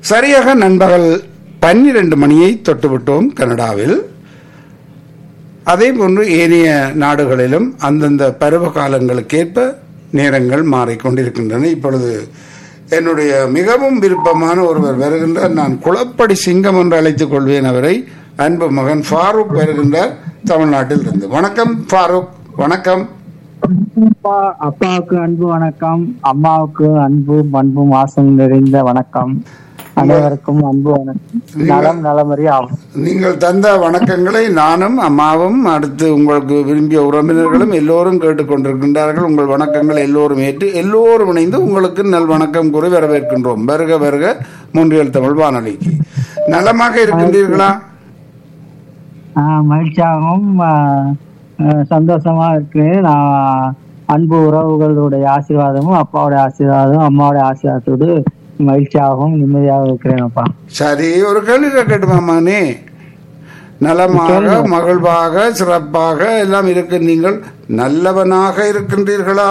சரியாக நண்பகல் பன்னிரண்டு மணியை தொட்டுவிட்டோம் கனடாவில் அதே போன்று ஏனைய நாடுகளிலும் அந்தந்த பருவ காலங்களுக்கேற்ப நேரங்கள் மாறிக்கொண்டிருக்கின்றன இப்பொழுது என்னுடைய மிகவும் விருப்பமான ஒருவர் வருகின்றார் நான் குளப்படி சிங்கம் என்று அழைத்துக் கொள்வேன் அவரை அன்பு மகன் ஃபாரூக் வருகின்றார் தமிழ்நாட்டில் இருந்து வணக்கம் ஃபாரூக் வணக்கம் அப்பா அப்பாவுக்கு அன்பு வணக்கம் அம்மாவுக்கு அன்பு பண்பும் வாசம் நிறைந்த வணக்கம் அனைவருக்கும் அன்பு வணக்கம் நலம் நலமறி ஆகும் நீங்கள் தந்த வணக்கங்களை நானும் அம்மாவும் அடுத்து உங்களுக்கு விரும்பிய உறவினர்களும் எல்லோரும் கேட்டுக்கொண்டிருக்கின்றார்கள் உங்கள் வணக்கங்கள் எல்லோரும் ஏற்று எல்லோரும் இணைந்து உங்களுக்கு நல் வணக்கம் கூறி வரவேற்கின்றோம் வருக வருக மூன்றியல் தமிழ் வானொலிக்கு நலமாக இருக்கின்றீர்களா ஆஹ் மகிழ்ச்சியாகவும் ஆஹ் ஆஹ் சந்தோஷமா இருக்கு நான் அன்பு உறவுகளுடைய ஆசீர்வாதமும் அப்பாவுடைய ஆசீர்வாதமும் அம்மாவுடைய ஆசீர்வாதத்தோடு மகிழ்ச்சியாகவும் நிம்மதியாக இருக்கிறேன் அப்பா சரி ஒரு கேள்வி கேட்கட்டுமா மகனே நலமாக மகிழ்வாக சிறப்பாக எல்லாம் இருக்கு நீங்கள் நல்லவனாக இருக்கின்றீர்களா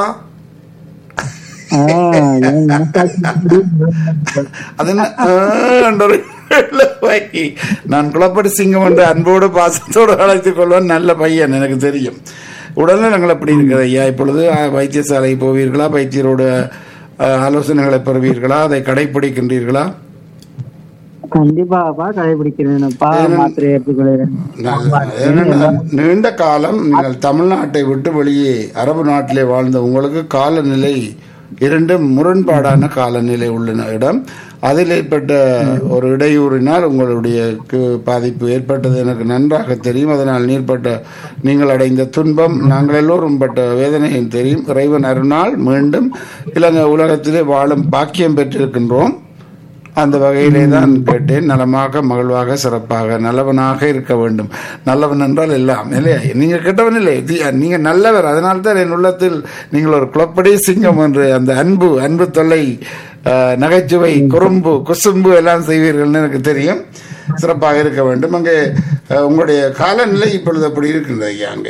ஆஹ் என் மனசாட்சி அது என்ன, ஆ, என்ற ஒரு வை. நான் குளப்படி சிங்கம் என்று அன்போடு பாசத்தோடு அழைத்துக் கொள்வேன் நல்ல பையன் எனக்கு தெரியும் உடல்நலங்கள் எப்படி இருக்கிறது ஐயா இப்பொழுது ஆ, வைத்தியசாலை போவீர்களா வைத்தியரோட ஆ, ஆலோசனைகளை பெறுவீர்களா அதை கடைபிடிக்கின்றீர்களா கண்டிப்பாப்பா கடைபிடிக்கிறேன்ப்பா மாத்திரை ஏற்றுக்கொள்கிறேன் நல்லது. ஏனென்றால் நீண்ட காலம் நீங்கள் தமிழ்நாட்டை விட்டு வெளியே அரபு நாட்டிலே வாழ்ந்த உங்களுக்கு காலநிலை இரண்டும் முரண்பாடான காலநிலை உள்ள இடம் அதில் ஏற்பட்ட ஒரு இடையூறினால் உங்களுடைய கு- பாதிப்பு ஏற்பட்டது எனக்கு நன்றாக தெரியும் அதனால் நீர்பட்ட நீங்கள் அடைந்த துன்பம் நாங்கள் எல்லோரும் பட்ட வேதனையும் தெரியும் இறைவன் அருணால் மீண்டும் இலங்கை உலகத்திலே வாழும் பாக்கியம் பெற்றிருக்கின்றோம் அந்த வகையிலே தான் கேட்டேன் நலமாக மகிழ்வாக சிறப்பாக நல்லவனாக இருக்க வேண்டும் நல்லவன் என்றால் எல்லாம் இல்லையா நீங்க கெட்டவன் இல்லை தி- நீங்க நல்லவர் அதனால தான் என் உள்ளத்தில் நீங்கள் ஒரு குளப்படி சிங்கம் என்று அந்த அன்பு அன்பு தொல்லை அஹ், நகைச்சுவை குறும்பு குசும்பு எல்லாம் செய்வீர்கள்னு எனக்கு தெரியும் சிறப்பாக இருக்க வேண்டும் அங்கே அஹ், உங்களுடைய காலநிலை இப்பொழுது அப்படி இருக்கின்றது ஐயா அங்கே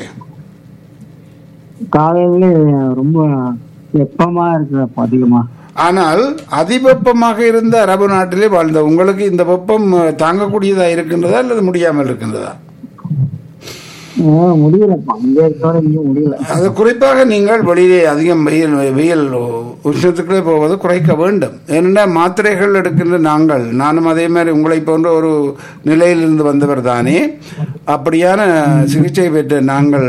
காலையில ரொம்ப வெப்பமா இருக்குப்பா அதிகமா ஆனால் அதிவெப்பமாக இருந்த அரபு நாட்டிலே வாழ்ந்த உங்களுக்கு இந்த வெப்பம் அஹ், தாங்கக்கூடியதா இருக்கின்றதா அல்லது முடியாமல் இருக்கின்றதா ஆஹ் முடியலப்பா அங்க இருக்கோட இங்க முடியல அது குறிப்பாக நீங்கள் வெளியே அதிகம் வெயில் வெயில் உஷ்ணத்துக்குள்ளே போவது குறைக்க வேண்டும் ஏனென்றால் மாத்திரைகள் எடுக்கின்ற நாங்கள் நானும் அதே மாதிரி உங்களை போன்ற ஒரு நிலையிலிருந்து வந்தவர் தானே அப்படியான சிகிச்சை பெற்ற நாங்கள்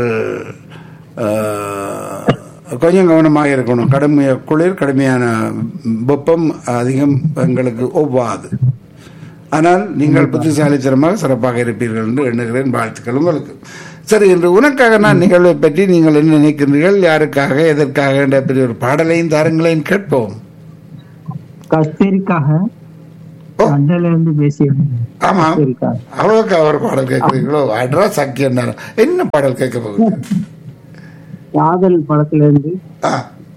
அஹ், கொஞ்சம் கவனமாக இருக்கணும் கடுமைய குளிர் கடுமையான வெப்பம் அதிகம் எங்களுக்கு ஒவ்வாது ஆனால் நீங்கள் புத்திசாலித்தனமாக சிறப்பாக இருப்பீர்கள் என்று எண்ணுகிறேன் வாழ்த்துக்கள் உங்களுக்கு சரி இன்று உனக்காக நான் நிகழ்வை பற்றி நீங்கள் என்ன நினைக்கின்றீர்கள் யாருக்காக எதற்காக என்ற பெரிய ஒரு பாடலையும் தாருங்களையும் கேட்போம் கஸ்தூரிக்காக ஓ. அண்டையில இருந்து பேசி ஆமா கஸ்தூரிக்காக அவளுக்கு அவர் பாடல் கேட்கிறீங்களோ அட்ரா சக்கி என்ன என்ன பாடல் கேட்க போகுது காதல் படத்துல இருந்து ஆ,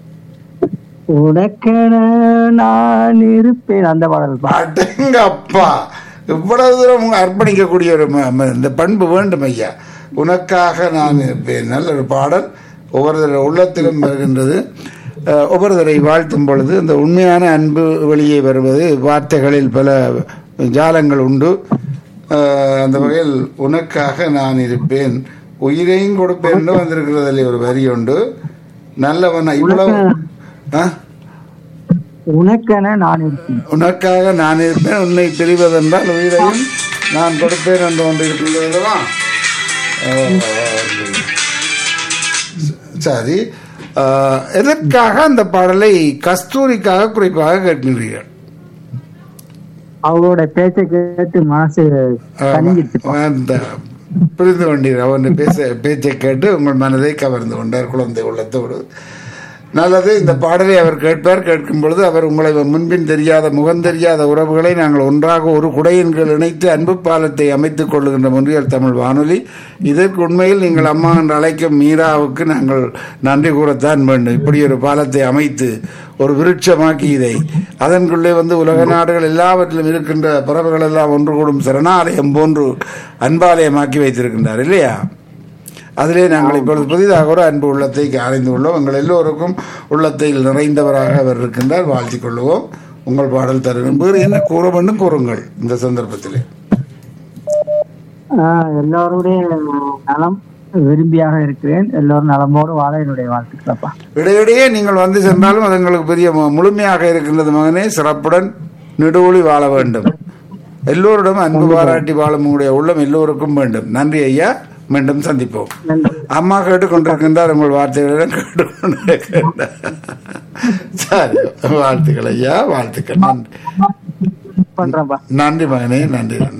உனக்கென நான் இருப்பேன் அந்த பாடல் பா அடங்க அப்பா இவ்வளவு தூரம் உங்க அர்ப்பணிக்கக்கூடிய ஒரு ம- ம- இந்த பண்பு வேண்டும் ஐயா உனக்காக நான் இருப்பேன் நல்ல ஒரு பாடல் ஒவ்வொரு உள்ளத்திலும் வருகின்றது அஹ், ஒவ்வொருவரை வாழ்த்தும் பொழுது இந்த உண்மையான அன்பு வெளியே வருவது வார்த்தைகளில் பல ஜாலங்கள் உண்டு அஹ், அந்த வகையில் உனக்காக நான் இருப்பேன் உயிரையும் கொடுப்பேன் வந்திருக்கிறதில் ஒரு வரி உண்டு நல்லவன் இவ்வளவு ஆ உனக்கென நான் இருப்பேன் உனக்காக நான் இருப்பேன் உன்னை பிரிவதென்றால் உயிரையும் நான் கொடுப்பேன் என்று ஒன்று இருக்கிறது அல்லவா? ஆஹ், சரி ஆஹ், எதற்காக அந்த பாடலை கஸ்தூரிக்காக குறிப்பாக கேட்கின்றீர்கள் அவளோட பேச்சை கேட்டு மனசு கனிஞ்சிருச்சு அந்த புரிந்து கொண்டீர்கள் அவன் பேச பேச்சை கேட்டு உங்கள் மனதை கவர்ந்து கொண்டார் குழந்தை உள்ளத்தோடு நல்லது இந்த பாடலை அவர் கேட்பார் கேட்கும் பொழுது அவர் உங்களை முன்பின் தெரியாத முகம் தெரியாத உறவுகளை நாங்கள் ஒன்றாக ஒரு குடையின் கீழ் இணைத்து அன்பு பாலத்தை அமைத்துக் கொள்ளுகின்ற முன்றியல் தமிழ் வானொலி இதற்கு உண்மையில் நீங்கள் அம்மா என்று அழைக்கும் மீராவுக்கு நாங்கள் நன்றி கூறத்தான் வேண்டும் இப்படி ஒரு பாலத்தை அமைத்து ஒரு விருட்சமாக்கி இதை அதன்குள்ளே வந்து உலக நாடுகள் எல்லாவற்றிலும் இருக்கின்ற பறவைகள் எல்லாம் ஒன்று கூடும் சரணாலயம் போன்று அன்பாலயமாக்கி வைத்திருக்கின்றார் இல்லையா அதிலே நாங்கள் இப்பொழுது புதிதாக ஒரு அன்பு உள்ளத்தை அறிந்து கொள்வோம் எங்கள் எல்லோருக்கும் உள்ளத்தில் நிறைந்தவராக அவர் இருக்கின்றார் வாழ்த்திக் கொள்வோம் உங்கள் பாடல் தருகிறேன் வேறு என்ன கூற வேண்டும் கூறுங்கள் இந்த சந்தர்ப்பத்திலே ஆஹ் எல்லோருடைய நலம் விரும்பியாக இருக்கிறேன் எல்லோரும் நலமோடு வாழ என்னுடைய வாழ்த்துக்களப்பா இடையிடையே நீங்கள் வந்து சென்றாலும் அது எங்களுக்கு பெரிய மு- முழுமையாக இருக்கின்றது மகனே சிறப்புடன் நெடுவொளி வாழ வேண்டும் எல்லோரிடம் அன்பு பாராட்டி வாழும் உங்களுடைய உள்ளம் எல்லோருக்கும் வேண்டும் நன்றி ஐயா மீண்டும் சந்திப்போம் நன்றி அம்மா கேட்டுக்கொண்டிருக்கின்றார் உங்கள் வார்த்தைகளிடம் கேட்டுக்கொண்டிருக்கின்றார் சரி வாழ்த்துக்கள் ஐயா வாழ்த்துக்கள் நன்றி பண்றேன்ப்பா நன்றி மகனே நன்றி நன்றி